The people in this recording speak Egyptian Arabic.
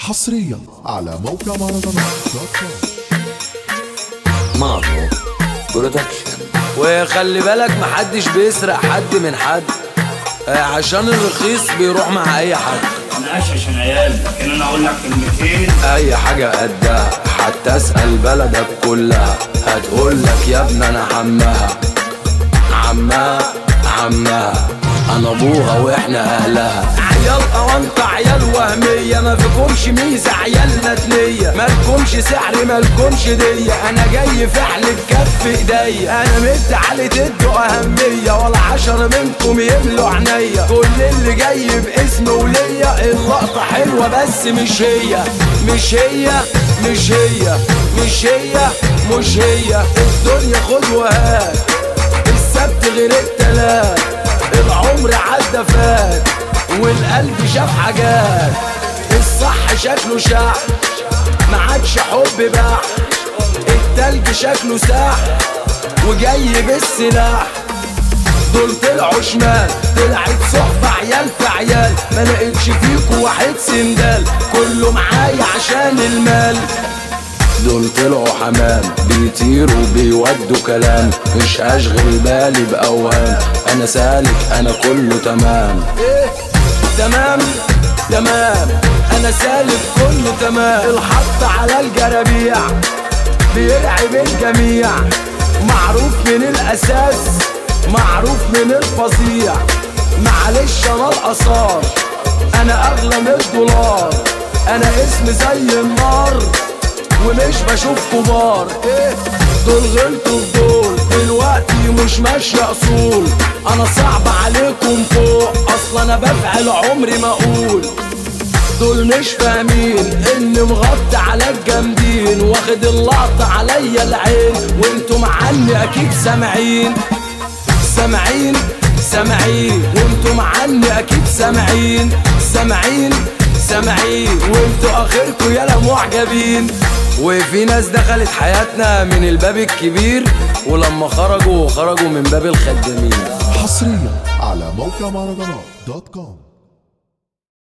حصريا على موقع مهرجانات دوت كوم مارو برودكشن وخلي بالك محدش بيسرق حد من حد آه، عشان الرخيص بيروح مع اي حد انا عايش عشان عيال لكن انا اقول لك كلمتين اي حاجة قدها حتى اسأل بلدك كلها هتقول لك يا ابني انا عمها عمها عمها انا ابوها واحنا اهلها عيال اوانطة عيال وهمية ما فيكمش ميزة عيال ندلية مالكمش سحر مالكمش دية انا جاي فعل بكف ايديا انا مد علي تدوا اهمية ولا عشرة منكم يملوا عينيا كل اللي جاي باسم وليا اللقطة حلوة بس مش هي مش هي مش هي مش هي مش هي الدنيا خد وهات السبت غير التلات العمر عدى فات والقلب شاف حاجات الصح شكله شح ما عادش حب بح التلج شكله ساح وجاي بالسلاح دول طلعوا شمال طلعت صحبة عيال في عيال ما لقيتش فيكوا واحد سندال كله معايا عشان المال دول طلعوا حمام بيطيروا بيودوا كلام مش هشغل بالي بأوهام أنا سالك أنا كله تمام إيه تمام تمام أنا سالك كله تمام الحط على الجرابيع بيرعب الجميع معروف من الأساس معروف من الفظيع معلش أنا الآثار أنا أغلى من الدولار أنا اسمي زي النار ومش بشوف كبار ايه دول غلطوا في دول دلوقتي مش ماشية اصول انا صعب عليكم فوق اصلا انا بفعل عمري ما اقول دول مش فاهمين اني مغطي على الجامدين واخد اللقطة عليا العين وانتم عني اكيد سامعين سامعين سامعين وانتم عني اكيد سامعين سامعين سامعين وانتوا اخركم يالا معجبين وفي ناس دخلت حياتنا من الباب الكبير ولما خرجوا خرجوا من باب الخدامين حصريا على موقع مهرجانات دوت كوم